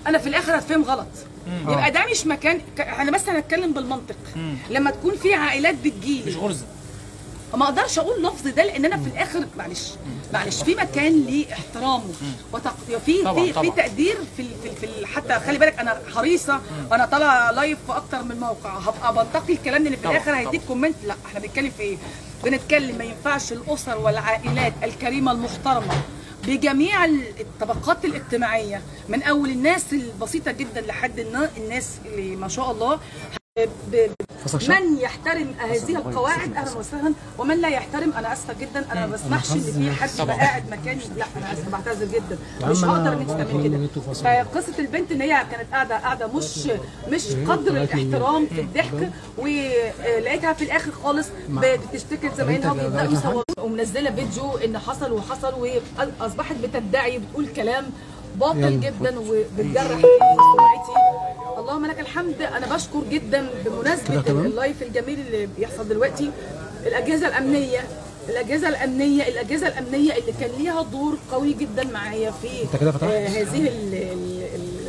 انا في الاخر هتفهم غلط يبقى ده مش مكان ك- انا بس هنتكلم بالمنطق لما تكون في عائلات مش بتجيلي غرزه ما اقدرش اقول لفظ ده لان انا في الاخر معلش معلش في مكان ليه احترامه وتق... في طبعاً، في في طبعاً. تقدير في ال- في, ال- في ال- حتى خلي بالك انا حريصه انا طالعه لايف في اكتر من موقع هبقى بنتقي الكلام لان في طبعاً، الاخر هيديك كومنت لا احنا بنتكلم في ايه بنتكلم ما ينفعش الاسر والعائلات الكريمه المحترمه بجميع الطبقات الاجتماعيه من اول الناس البسيطه جدا لحد النا- الناس اللي ما شاء الله ب- من يحترم هذه القواعد اهلا وسهلا ومن لا يحترم انا اسفه جدا انا ما بسمحش ان في حد يبقى قاعد مكاني لا انا اسفه بعتذر جدا مش هقدر ان انت تعملي كده فقصه البنت ان هي كانت قاعده قاعده مش مش قدر الاحترام في الضحك ولقيتها في الاخر خالص بتشتكي لزمايلها وبيبداوا يصوروا ومنزله فيديو ان حصل وحصل واصبحت بتدعي بتقول كلام باطل جدا وبتجرح في سمعتي اللهم لك الحمد انا بشكر جدا بمناسبه اللايف الجميل اللي بيحصل دلوقتي الاجهزه الامنيه الاجهزه الامنيه الاجهزه الامنيه اللي كان ليها دور قوي جدا معايا في آه هذه ال ال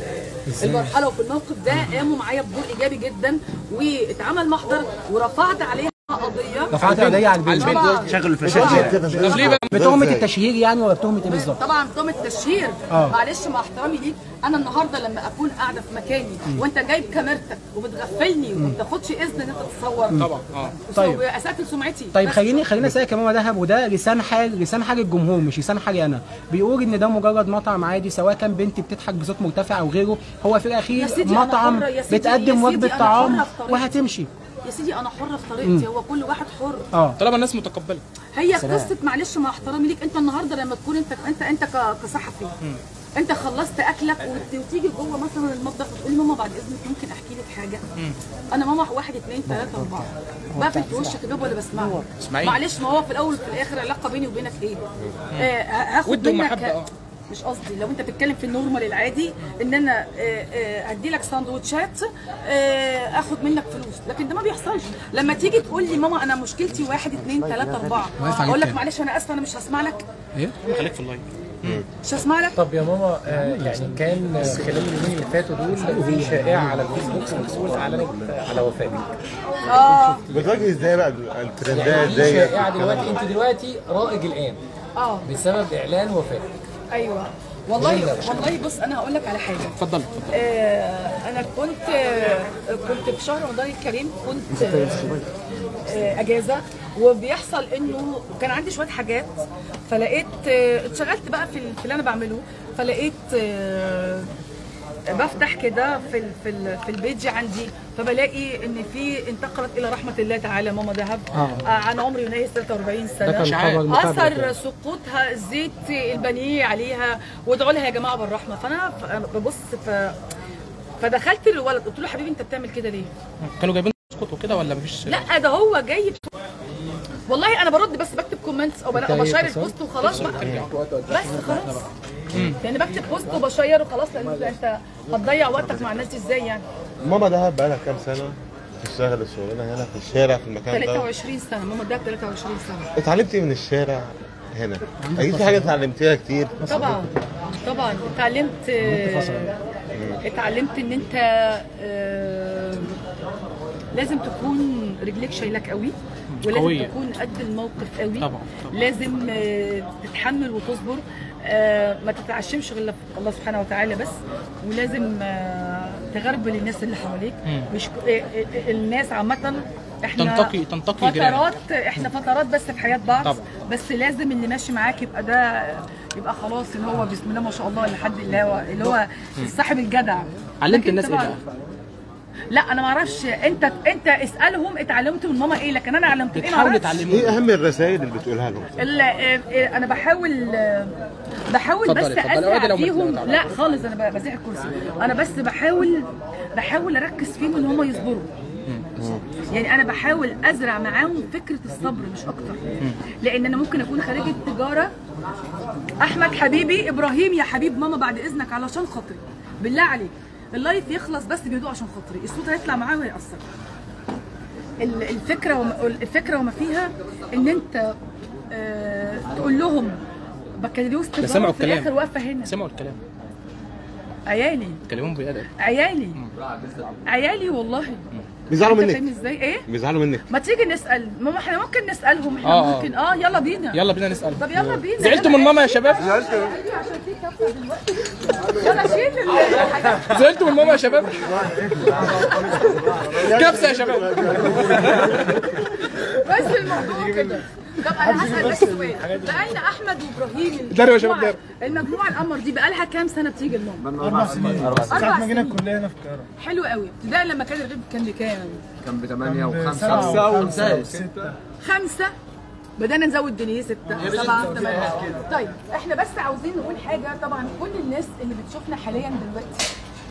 ال المرحله وفي الموقف ده قاموا معايا بدور ايجابي جدا واتعمل محضر ورفعت عليها قضيه رفعت قضيه على البنت طبعا شغل الفلاشات طب ليه بقى بتهمه التشهير يعني ولا بتهمه ايه بالظبط؟ طبعا تهمة تشهير آه. معلش مع احترامي ليك انا النهارده لما اكون قاعده في مكاني وانت جايب كاميرتك وبتغفلني وما بتاخدش اذن ان انت تتصور طبعا اه طيب. اسأت سمعتي طيب بس. خليني خليني اسالك يا ماما دهب وده لسان حال لسان حال الجمهور مش لسان حالي انا بيقول ان ده مجرد مطعم عادي سواء كان بنت بتضحك بصوت مرتفع او غيره هو في الاخير يا سيدي أنا مطعم حرة، يا سيدي- يا بتقدم سيدي وجبه أنا طعام حرة في طريقتي. وهتمشي يا سيدي انا حره في طريقتي هو كل واحد حر اه طالما الناس متقبله هي قصه معلش مع احترامي ليك انت النهارده لما تكون انت انت انت ك- كصحفي انت خلصت اكلك وت- وتيجي جوه مثلا المطبخ وتقول لي ماما بعد اذنك ممكن احكي لك حاجه انا ماما واحد اثنين ثلاثه اربعه بقفل في وشك الباب ولا بسمعه اسمعي. معلش ما هو في الاول وفي الاخر علاقه بيني وبينك ايه؟ آه ه- هاخد ود منك ومحبة، اه. مش قصدي لو انت بتتكلم في النورمال العادي ان انا آه، آه، هدي لك ساندوتشات آه، اخد منك فلوس لكن ده ما بيحصلش لما تيجي تقول لي ماما انا مشكلتي واحد اثنين ثلاثه اربعه اقول لك معلش انا اسفه انا مش هسمع لك خليك في اللايف مش هسمع لك طب يا ماما آه، يعني كان خلال اليومين اللي فاتوا دول في شائعه على الفيسبوك بتقول اعلنت على وفاتك اه بتواجه ازاي بقى الترندات يعني في دي شائعه دلوقتي انت دلوقتي رائج الان اه بسبب اعلان وفاتك ايوه والله والله بص انا هقول لك على حاجه اتفضل اتفضل آه، انا كنت آه، كنت في شهر رمضان الكريم كنت آه، آه، اجازه وبيحصل انه كان عندي شويه حاجات فلقيت آه، اتشغلت بقى في في اللي انا بعمله فلقيت آه، بفتح كده في ال في ال في البيج عندي فبلاقي ان في انتقلت الى رحمه الله تعالى ماما دهب آه. عن عمر يناهز 43 سنه كان إشاعات. خبر مفاجئ اثر كده. سقوطها زيت البانيه عليها وادعوا لها يا جماعه بالرحمه فانا ف- ببص ف فدخلت للولد قلت له حبيبي انت بتعمل كده ليه؟ كانوا جايبين اسكت وكده ولا مفيش لا ده هو جاي بت- والله انا برد بس بكتب كومنتس او بلا- أو بشير البوست وخلاص بقى بس خلاص يعني بكتب بوست وبشير وخلاص لان انت هتضيع وقتك مع الناس دي ازاي يعني ماما دهب بقى لها كام سنه بتشتغل الشغلانه هنا في الشارع في المكان ده 23 سنه ماما ده 23 سنه اتعلمتي من الشارع هنا اكيد في حاجه اتعلمتيها كتير طبعا طبعا اتعلمت اتعلمت ان انت آه، لازم تكون رجليك شايلك قوي ولازم قوية. تكون قد الموقف قوي طبعا، طبعا. لازم آه، تتحمل وتصبر آه، ما تتعشمش غير في الله سبحانه وتعالى بس ولازم آه، تغربل الناس اللي حواليك مش ك- آه، آه، الناس عامة احنا تنتقي- تنتقي جيرانك. فترات احنا فترات بس في حياة بعض طبعا. بس لازم اللي ماشي معاك يبقى ده يبقى خلاص اللي هو بسم الله ما شاء الله اللي حد اللي هو اللي هو صاحب الجدع علمت لكن الناس ايه طبعاً- بقى؟ لا انا ما اعرفش انت انت اسالهم اتعلمت من ماما ايه لكن انا علمت ايه ما بتحاولوا أعرفش. تعلموه ايه اهم الرسائل اللي بتقولها لهم ال- آه، آه، انا بحاول آه، بحاول اتفضلي، بس اتفضلي. ازرع اقعدي لو فيهم متلوثة. لا خالص انا ب- بزيح الكرسي انا بس بحاول بحاول اركز فيهم ان هم يصبروا يعني انا بحاول ازرع معاهم فكره الصبر مش اكتر لان انا ممكن اكون خريجه تجاره احمد حبيبي ابراهيم يا حبيب ماما بعد اذنك علشان خاطري بالله عليك اللايف يخلص بس بيدوق عشان خاطري الصوت هيطلع معاه وهيأثر ال- الفكره وما الفكره وما فيها ان انت آه تقول لهم بكالوريوس ده تجاره سمعوا في الاخر الكلام واقفه هنا سمعوا الكلام عيالي تكلمهم بأدب عيالي عيالي والله بيزعلوا انت فاهم منك ازاي ايه بيزعلوا منك ما تيجي نسال ماما احنا ممكن نسالهم احنا آه، آه. ممكن اه يلا بينا يلا بينا نسأل طب يلا بينا زعلتوا يلا من ماما يا شباب عشان في كفه دلوقتي يلا شيل الحاجات زعلتوا من ماما يا شباب كبسة يا شباب بس الموضوع كده طب انا هسال بس سؤال بقالنا احمد وابراهيم داروا يا شباب، المجموعة- داروا. المجموعه القمر دي بقالها كام سنه بتيجي لهم؟ اربع سنين اربع ساعة ما جينا سنين الكلية هنا في القاهرة حلو قوي ابتدائي لما كان الريب كان بكام؟ كان بثمانية وخمسة سبعة وخمسة وستة خمسة بدأنا نزود جنيه ستة سبعة ثمانية طيب احنا بس عاوزين نقول حاجة طبعا كل الناس اللي بتشوفنا حاليا دلوقتي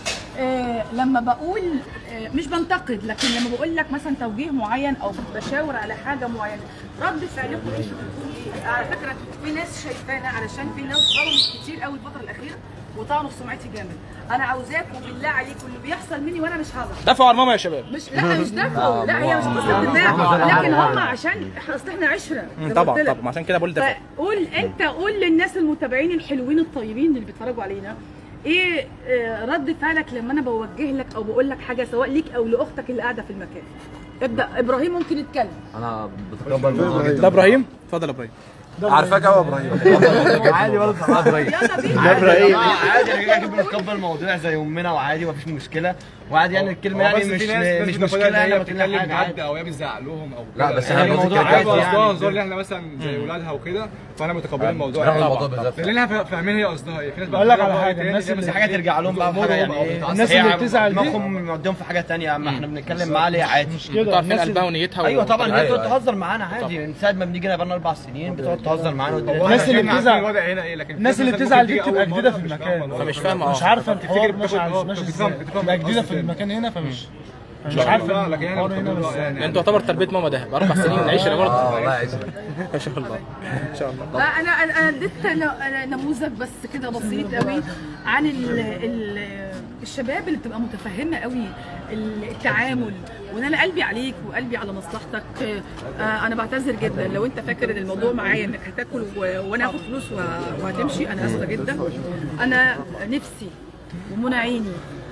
آه لما بقول آه مش بنتقد لكن لما بقول لك مثلا توجيه معين او بشاور على حاجه معينه رد فعلكم ايه بتكون ايه؟ على فكره في ناس شايفانا علشان في ناس ظلموا كتير قوي الفتره الاخيره وطعنوا في سمعتي جامد انا عاوزاكم بالله عليكم اللي بيحصل مني وانا مش هزعل دفعوا على ماما يا شباب مش لا مش دفعوا لا هي مش قصه دفاع لكن هم عشان احنا اصل احنا عشره زي ما طبعا قلت لك. طبعا عشان كده بقول دفع فقول انت قول للناس المتابعين الحلوين الطيبين اللي بيتفرجوا علينا ايه آه، رد فعلك لما انا بوجه لك او بقول لك حاجه سواء ليك او لاختك اللي قاعده في المكان ابدا ابراهيم ممكن يتكلم أنا بتقبل الموضوع ده ابراهيم اتفضل يا ابراهيم عارفك أوي يا إبراهيم عادي برضه يا إبراهيم يلا بينا ابراهيم عادي انا كده كده بنتقبل الموضوع زي امنا وعادي مفيش مشكله وعادي يعني الكلمه يعني مش مش مشكله يعني بتتكلم حاجه عادي او هي بتزعلهم او لا بس يعني انا الموضوع الموضوع عادي عادي قصدها يعني هزار اللي احنا مثلا زي اولادها وكده فانا متقبلين الموضوع نعمل يعني. الموضوع بالظبط لان احنا فاهمين هي قصدها ايه في ناس أقول لك على حاجة، الناس الناس بس حاجه ترجع لهم بقى بحاجه يعني ايه الناس هي اللي بتزعل دي- دماغهم موديهم في حاجه ثانيه اما احنا بنتكلم معاها ليه عادي انتوا عارفين قلبها ونيتها ايوه طبعا هي أيوة. بتقعد تهزر معانا عادي من ساعه ما بنيجي هنا بقالنا اربع سنين بتقعد تهزر معانا والدنيا الناس اللي عارفين بتزعل- الوضع هنا ايه لكن الناس اللي مثلاً بتزعل ممكن دي تيجي بتبقى أول جديدة مرة في مش المكان. فاهمة فمش فاهمة مش اه عارفه تفتكر الحوار بتاخد- ماشي على آه، ماشي بتفهم- ازاي بتفهم تبقى جديده قصدي في إيه. المكان هنا فمش مش لا، عارفه لا لكن احنا الحوار هنا بنتقبلها بس يعني انتوا يعتبر تربيه ماما دهب اربع سنين عشره برضه والله عايز ما شاء الله ان شاء الله لا انا انا أنا اديت ن- أنا نموذج بس كده بسيط قوي عن ال ال الشباب اللي بتبقى متفهمه قوي التعامل وان انا قلبي عليك وقلبي على مصلحتك آه، انا بعتذر جدا لو انت فاكر ان الموضوع معايا انك هتاكل و- وانا هاخد فلوس وه- وهتمشي انا اسفه جدا انا نفسي ومنى عيني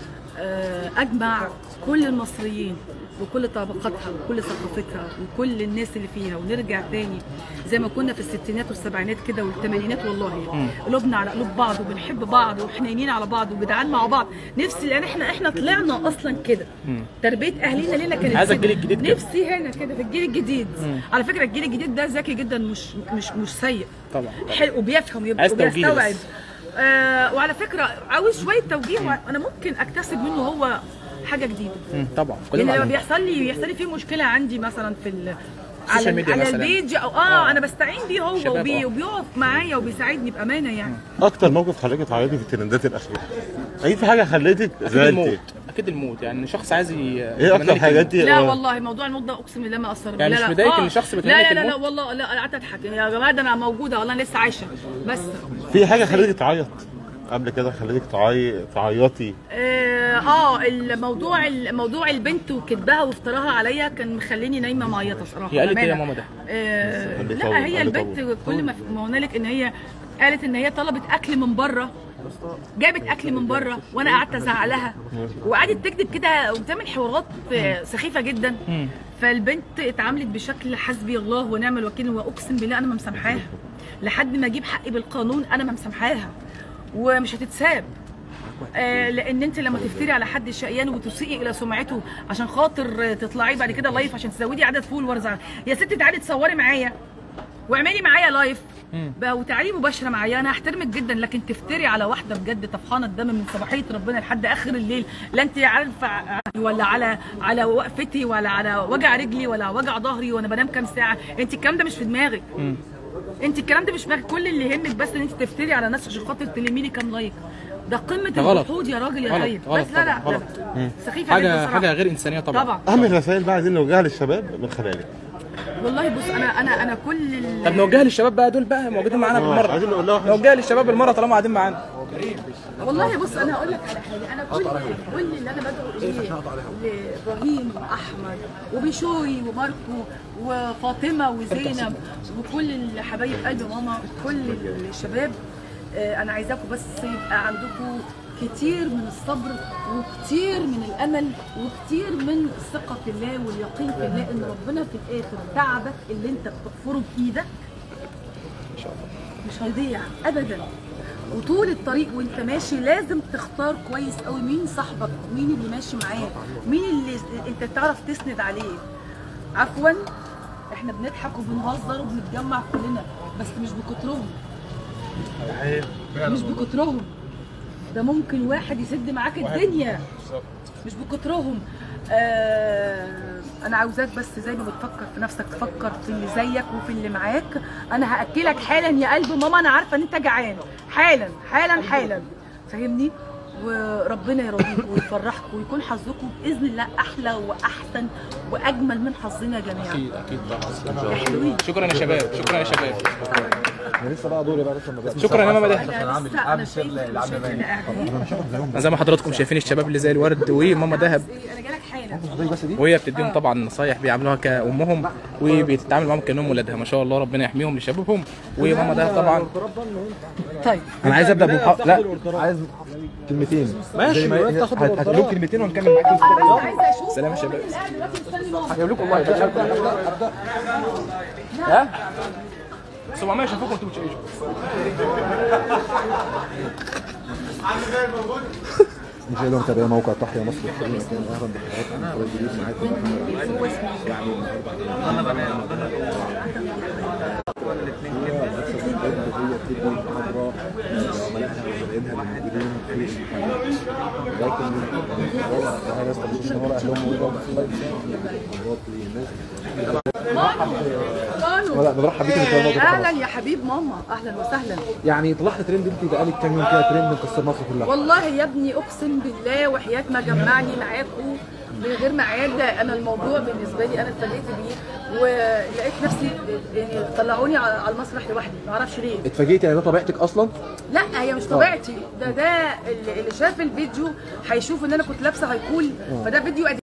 آه، اجمع كل المصريين وكل طبقاتها وكل ثقافتها وكل الناس اللي فيها ونرجع تاني زي ما كنا في الستينات والسبعينات كده والثمانينات والله قلوبنا على قلوب بعض وبنحب بعض وحنينين على بعض وجدعان مع بعض نفسي لان احنا احنا طلعنا اصلا كده تربيه اهالينا لينا كانت عايزة كده. الجيل الجديد كده. نفسي هنا كده في الجيل الجديد على فكره الجيل الجديد ده ذكي جدا مش مش مش سيء طبعا حلو وبيفهم يبقى عايز توجيه وبيستوعب بس. آه وعلى فكره عاوز شويه توجيه انا ممكن اكتسب منه هو حاجه جديده مم، طبعا يعني كلنا لما معلومات. بيحصل لي بيحصل لي في مشكله عندي مثلا في ال السوشيال على, ميديا على مثلاً. البيج او اه انا بستعين بيه هو شباب، وبي آه. وبيقف معايا وبيساعدني بامانه يعني اكتر موقف خلاكي تعيطي في الترندات الاخيره اكيد في حاجه خلتك اكيد زعلتي الموت اكيد الموت يعني شخص عايز ي- ايه يتمنى اكتر لك حاجه الموت. انت لا آه، والله موضوع الموت ده اقسم بالله ما اثر يعني لا مش لا. مضايقك آه. إن شخص بيتمنى لا لك لا لا, لا الموت؟ والله لا قعدت اضحك يا جماعه ده انا موجوده والله انا لسه عايشه بس في حاجه خلتك تعيط قبل كده خلتك تعيط تعيطي اه آه، الموضوع الموضوع البنت وكذبها وافتراها عليا كان مخليني نايمه معيطه صراحه هي قالت ايه يا بأمانة. ماما ده؟ آه قالت لا طبعا، هي قالت البنت طبعا. كل ما ما هنالك ان هي قالت ان هي طلبت اكل من بره جابت اكل من بره وانا قعدت ازعق لها وقعدت تكذب كده وبتعمل حوارات آه، سخيفه جدا فالبنت اتعاملت بشكل حسبي الله ونعم الوكيل واقسم بالله انا ما مسامحاها لحد ما اجيب حقي بالقانون انا ما مسامحاها ومش هتتساب آه لان انت لما تفتري على حد شقيان وتسيئي الى سمعته عشان خاطر آه، تطلعي بعد كده لايف عشان تزودي عدد فولورز يا ستي تعالي تصوري معايا واعملي معايا لايف بقى وتعالي مباشره معايا انا هحترمك جدا لكن تفتري على واحده بجد طفحانه الدم من صباحيه ربنا لحد اخر الليل لا انت عارفه ع- ولا على على وقفتي ولا على وجع رجلي ولا وجع ظهري وانا بنام كام ساعه انت الكلام ده مش في دماغك انت الكلام ده مش في دماغك كل اللي يهمك بس ان انت تفتري على ناس عشان خاطر تلمي لي كام لايك ده قمه ده غلط. الوحود يا راجل يا غلط، طيب غلط بس لا لا طبعاً، لا سخيفه جدا حاجه صراحة. حاجه غير انسانيه طبعا طبعا اهم الرسائل بقى عايزين نوجهها للشباب من خلالك والله بص انا انا انا كل ال- طب نوجهها للشباب بقى دول بقى موجودين معانا بالمره عايزين نقول لهم نوجهها للشباب بالمره طالما قاعدين معانا والله بص انا هقول لك على حاجه انا كل كل اللي انا بدعو اليه لابراهيم واحمد وبشوي وماركو وفاطمه وزينب وكل حبايب قلب ماما كل الشباب آه، انا عايزاكم بس يبقى عندكم كتير من الصبر وكتير من الامل وكتير من الثقه في الله واليقين في الله ان ربنا في الاخر تعبك اللي انت بتحفره بايدك مش هيضيع ابدا وطول الطريق وانت ماشي لازم تختار كويس قوي مين صاحبك مين اللي ماشي معاك مين اللي انت تعرف تسند عليه عفوا احنا بنضحك وبنهزر وبنتجمع كلنا بس مش بكترهم مش بكترهم ده ممكن واحد يسد معاك الدنيا مش بكترهم آه انا عاوزاك بس زي ما بتفكر في نفسك تفكر في اللي زيك وفي اللي معاك انا هاكلك حالا يا قلب ماما انا عارفه ان انت جعان حالا حالا حالا فاهمني وربنا يرضيكم ويفرحكم ويكون حظكم باذن الله احلى واحسن واجمل من حظنا جميعا اكيد اكيد طبعا يا حلوين شكرا يا شباب شكرا يا شباب لسه بقى دوري بقى لسه ما شكرا يا ماما ده انا لسه انا شايفه أنا شايفة إن قاعدين. زي ما حضراتكم شايفين الشباب اللي زي الورد وماما دهب إيه، انا جالك حالا وهي بتديهم طبعا نصايح بيعاملوها كامهم وبتتعامل معاهم كانهم ولادها ما شاء الله ربنا يحميهم لشبابهم وماما دهب طبعا طيب انا عايز ابدا بالحق لا عايز كلمتين ماشي هتقول كلمتين ونكمل معاك بس عايزه اشوف سلام يا شباب. مين اللي قاعد دلوقتي مستني ماما هجيب لكم والله ابدا ها 700 شافوكم انتوا بتشيشوا مشاهدينا ومتابعي موقع تحيا مصر الكريم اهلا بحضراتكم في الجديد معاكم هي بتدي محاضرة لعملائها وزبائنها الموجودين في المحلات لكن انا ناس مش ورا اهلهم ويقعدوا في اللايف محاضرات للناس كانوا لا برحب بيكم في الموضوع اهلا يا حبيب ماما اهلا وسهلا يعني طلعت ترند انت بقالك كام يوم كده ترند مكسر مصر كلها والله يا ابني اقسم بالله وحياه ما جمعني معاكم من غير ميعاد انا الموضوع بالنسبه لي انا اتفاجئت بيه ولقيت نفسي يعني طلعوني على المسرح لوحدي ما اعرفش ليه اتفاجئتي يعني ده طبيعتك اصلا لا هي مش طبيعتي ده ده اللي اللي شاف الفيديو هيشوف ان انا كنت لابسه هيكول فده فيديو